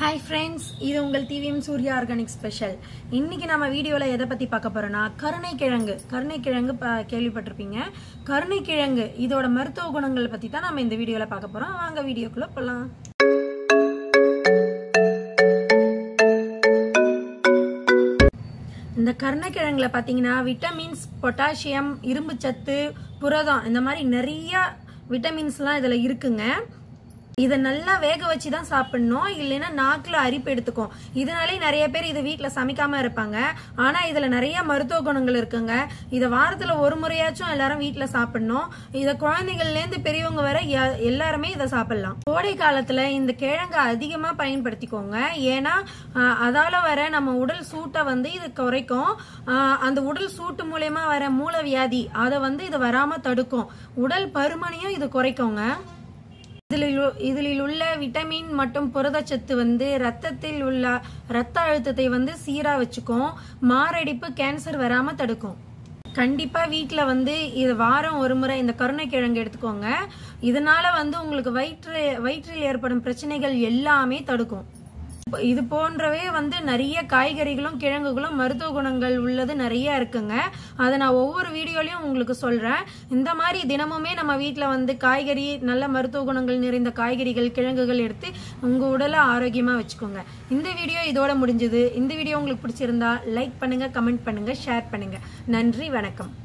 hi friends இது உங்கள் TVM Surya organic special இன்னைக்கு நம்ம வீடியோவில் எதை பற்றி பார்க்க போறோம்னா கருணைக்கிழங்கு கருணைக்கிழங்கு ப- கேள்விப்பட்டிருப்பீங்க கருணைக்கிழங்கு இதோட மருத்துவ குணங்கள் பற்றி தான் நம்ம இந்த வீடியோவில் பார்க்க போகிறோம் வாங்க வீடியோக்குள்ளே போகலாம் இந்த கருணைக்கிழங்குல பார்த்தீங்கன்னா விட்டமின்ஸ் பொட்டாசியம் இரும்பு சத்து புரதம் இந்த மாதிரி நிறைய விட்டமின்ஸ்லாம் இதில் இருக்குங்க இதை நல்லா வேக வச்சு தான் சாப்பிடணும் இல்லைன்னா நாக்கில் அரிப்பு எடுத்துக்கும் இதனாலே நிறைய பேர் இதை வீட்டில் சமைக்காம இருப்பாங்க ஆனால் இதில் நிறைய மருத்துவ குணங்கள் இருக்குங்க இதை வாரத்தில் ஒரு முறையாச்சும் எல்லாரும் வீட்டில் சாப்பிடணும் இதை குழந்தைகள்லேருந்து பெரியவங்க வரை எ- எல்லாருமே இதை சாப்பிடலாம் கோடை காலத்தில் இந்த கிழங்கை அதிகமாக பயன்படுத்திக்கோங்க ஏன்னா ஆஹ், அதால வர நம்ம உடல் சூட்டை வந்து இது குறைக்கும் ஆஹ், அந்த உடல் சூட்டு மூலயமா வர மூலவியாதி அதை வந்து இது வராம தடுக்கும் உடல் பருமனையும் இது குறைக்குங்க இதில் உ- இதில் உள்ள விட்டமின் மற்றும் புரதச்சத்து வந்து ரத்தத்தில் உள்ள ரத்த அழுத்தத்தை வந்து சீரா வச்சுக்கும் மாரடைப்பு கேன்சர் வராம தடுக்கும் கண்டிப்பா வீட்டில் வந்து இது வாரம் ஒரு முறை இந்த கருணைக்கிழங்கு எடுத்துக்கோங்க இதனால வந்து உங்களுக்கு வயிற்று வயிற்றில் ஏற்படும் பிரச்சனைகள் எல்லாமே தடுக்கும் இது போன்றவே வந்து நிறைய காய்கறிகளும் கிழங்குகளும் மருத்துவ குணங்கள் உள்ளது நிறைய இருக்குங்க அதை நான் ஒவ்வொரு வீடியோலையும் உங்களுக்கு சொல்றேன் இந்த மாதிரி தினமுமே நம்ம வீட்டில் வந்து காய்கறி நல்ல மருத்துவ குணங்கள் நிறைந்த காய்கறிகள் கிழங்குகள் எடுத்து உங்க உடலை ஆரோக்கியமா வச்சுக்கோங்க இந்த வீடியோ இதோட முடிஞ்சது இந்த வீடியோ உங்களுக்கு பிடிச்சிருந்தா லைக் பண்ணுங்க கமெண்ட் பண்ணுங்க ஷேர் பண்ணுங்க நன்றி வணக்கம்